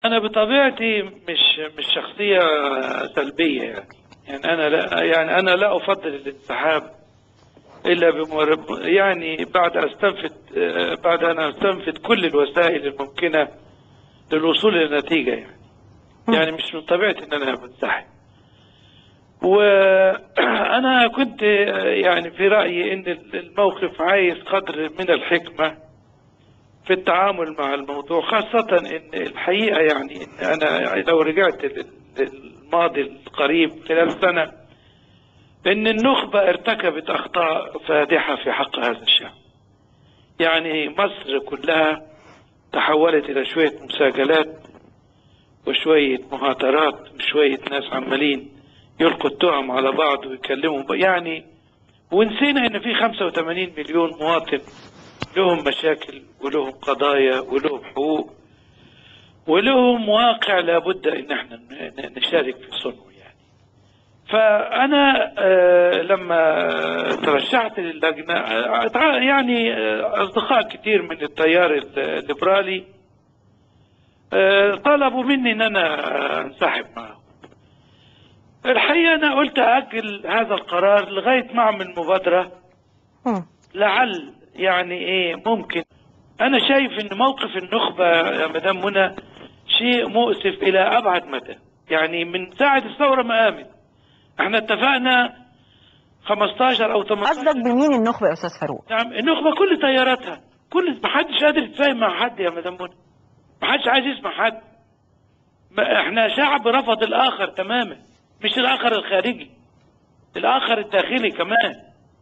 انا بطبيعتي مش مش شخصيه سلبيه يعني يعني انا لا يعني انا لا افضل الانسحاب الا بمر يعني بعد استنفد آه، بعد ان استنفد كل الوسائل الممكنه للوصول الى نتيجه يعني يعني مش من طبيعتي ان انا بنسحب وانا كنت آه، يعني في رايي ان الموقف عايز قدر من الحكمه في التعامل مع الموضوع خاصة إن الحقيقة يعني إن أنا لو رجعت لل- للماضي القريب خلال سنة إن النخبة ارتكبت أخطاء فادحة في حق هذا الشعب يعني مصر كلها تحولت إلى شوية مساجلات وشوية مهاترات وشوية ناس عمالين يلقوا التهم على بعض ويكلموا ب- يعني ونسينا إن في 85 مليون مواطن لهم مشاكل ولهم قضايا ولهم حقوق ولهم واقع لابد ان احنا ن- نشارك في صنعه يعني فانا آه، لما ترشحت للجنه آه، تع- يعني آه، اصدقاء كتير من التيار ال- الليبرالي آه، طلبوا مني ان انا آه، انسحب معهم الحقيقه انا قلت اجل هذا القرار لغايه ما اعمل مبادره مم. لعل يعني ايه ممكن انا شايف ان موقف النخبة يا مدام منى شيء مؤسف الى ابعد مدى يعني من ساعة الثورة ما قامت احنا اتفقنا 15 او 18 قصدك بمين النخبة يا أستاذ فاروق؟ نعم النخبة كل تياراتها كل ما حدش قادر يتفاهم مع حد يا مدام منى ما حدش عايز يسمع حد ما احنا شعب رفض الاخر تماما مش الاخر الخارجي الاخر الداخلي كمان